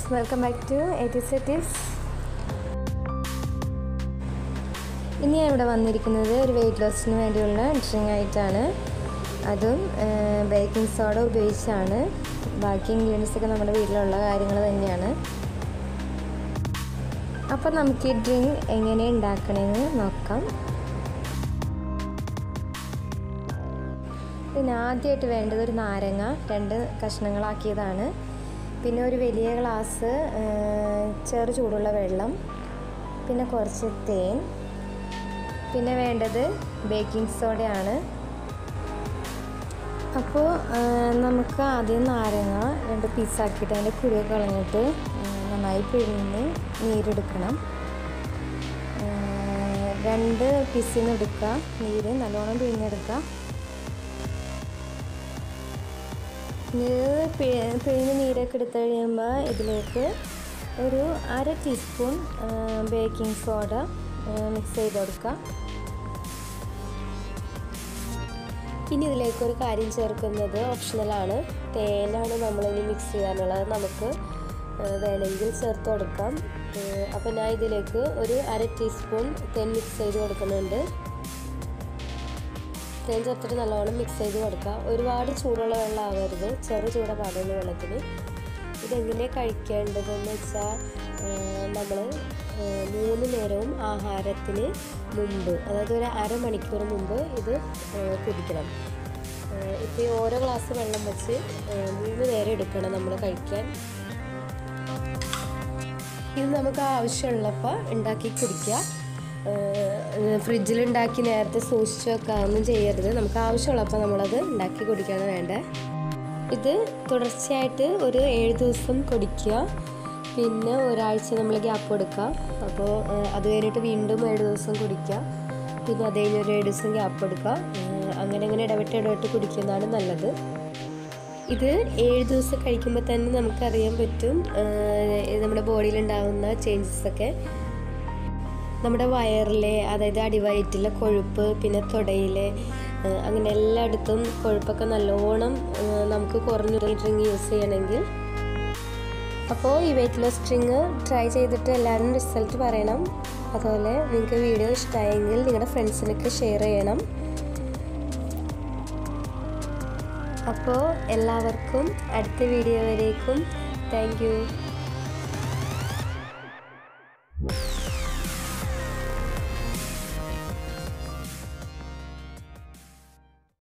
welcome back to eighties tips ഇനി ഞാൻ ഇവിടെ വന്നിരിക്കുന്നത് ഒരു വെയിറ്റ് ലോസിന് വേണ്ടിയുള്ള ഡ്രിങ്ക് ആയിട്ടാണ് അതും ബേക്കിംഗ് സോഡ ഉപയോഗിച്ചാണ് ബാക്കി ഇൻഗ്രീഡിയൻസ് ഒക്കെ നമ്മുടെ വീട്ടിലുള്ള കാര്യങ്ങൾ തന്നെയാണ് അപ്പോൾ നമുക്ക് ഈ ഡ്രിങ്ക് എങ്ങനെ ഉണ്ടാക്കണമെന്ന് നോക്കാം പിന്നെ ആദ്യമായിട്ട് വേണ്ടത് ഒരു നാരങ്ങ രണ്ട് കഷ്ണങ്ങളാക്കിയതാണ് പിന്നെ ഒരു വലിയ ഗ്ലാസ് ചെറു ചൂടുള്ള വെള്ളം പിന്നെ കുറച്ച് തേൻ പിന്നെ വേണ്ടത് ബേക്കിംഗ് സോഡയാണ് അപ്പോൾ നമുക്ക് ആദ്യം നാരങ്ങ രണ്ട് പീസാക്കിയിട്ട് അതിൻ്റെ കുരുവൊക്കെ കളഞ്ഞിട്ട് നന്നായി പിഴിഞ്ഞ് നീരെടുക്കണം രണ്ട് പീസിൽ നിന്ന് എടുക്കുക നീര് നല്ലോണം പിഴിഞ്ഞെടുക്കുക നീര് പിഴിഞ്ഞ് നീരൊക്കെ എടുത്ത് കഴിയുമ്പോൾ ഇതിലേക്ക് ഒരു അര ടീസ്പൂൺ ബേക്കിംഗ് സോഡ മിക്സ് ചെയ്ത് കൊടുക്കുക ഇനി ഇതിലേക്ക് ഒരു കാര്യം ചേർക്കുന്നത് ഓപ്ഷണലാണ് തേനാണ് നമ്മളിനി മിക്സ് ചെയ്യാനുള്ളത് നമുക്ക് വേണമെങ്കിൽ ചേർത്ത് കൊടുക്കാം അപ്പോൾ ഞാൻ ഇതിലേക്ക് ഒരു അര ടീസ്പൂൺ തേൻ മിക്സ് ചെയ്ത് കൊടുക്കുന്നുണ്ട് തേൻ ചേർത്തിട്ട് നല്ലോണം മിക്സ് ചെയ്ത് കൊടുക്കുക ഒരുപാട് ചൂടുള്ള വെള്ളം ആവരുത് ചെറു ചൂട പാടുള്ള വെള്ളത്തിന് ഇതെങ്ങനെ കഴിക്കേണ്ടതെന്ന് വെച്ചാൽ നമ്മൾ മൂന്ന് നേരവും ആഹാരത്തിന് മുമ്പ് അതായത് ഒരു അരമണിക്കൂർ മുമ്പ് ഇത് കുടിക്കണം ഇപ്പോൾ ഈ ഓരോ ഗ്ലാസ് വെള്ളം വെച്ച് മൂന്ന് നേരം എടുക്കണം നമ്മൾ കഴിക്കാൻ ഇത് നമുക്ക് ആവശ്യമുള്ളപ്പോൾ ഉണ്ടാക്കി കുടിക്കുക ഫ്രിഡ്ജിലുണ്ടാക്കി നേരത്തെ സൂക്ഷിച്ച് വെക്കാനൊന്നും ചെയ്യരുത് നമുക്ക് ആവശ്യമുള്ളപ്പോൾ നമ്മളത് ഉണ്ടാക്കി കുടിക്കുകയാണ് വേണ്ടത് ഇത് തുടർച്ചയായിട്ട് ഒരു ഏഴ് ദിവസം കുടിക്കുക പിന്നെ ഒരാഴ്ച നമ്മൾ ഗ്യാപ്പ് കൊടുക്കുക അപ്പോൾ അത് കഴിഞ്ഞിട്ട് വീണ്ടും ഏഴ് ദിവസം കുടിക്കുക പിന്നെ അത് കഴിഞ്ഞ് ഒരു ഏഴ് ദിവസം ഗ്യാപ്പ് കൊടുക്കുക അങ്ങനെ അങ്ങനെ ഇടവിട്ട് ഇടവിട്ട് കുടിക്കുന്നതാണ് നല്ലത് ഇത് ഏഴ് ദിവസം കഴിക്കുമ്പോൾ തന്നെ നമുക്കറിയാൻ പറ്റും നമ്മുടെ ബോഡിയിൽ ഉണ്ടാകുന്ന ചേഞ്ചസ് ഒക്കെ നമ്മുടെ വയറിലെ അതായത് അടിവയറ്റിലെ കൊഴുപ്പ് പിന്നെ തുടയിലെ അങ്ങനെ എല്ലായിടത്തും കൊഴുപ്പൊക്കെ നല്ലോണം നമുക്ക് കുറഞ്ഞ ഡ്രിങ്ക് യൂസ് ചെയ്യണമെങ്കിൽ അപ്പോൾ ഈ വെയിറ്റ് ലോസ് ഡ്രിങ്ക് ട്രൈ ചെയ്തിട്ട് എല്ലാവരും റിസൾട്ട് പറയണം അതുപോലെ നിങ്ങൾക്ക് വീഡിയോ ഇഷ്ടമായെങ്കിൽ നിങ്ങളുടെ ഫ്രണ്ട്സിനൊക്കെ ഷെയർ ചെയ്യണം അപ്പോൾ എല്ലാവർക്കും അടുത്ത വീഡിയോ വരേക്കും താങ്ക്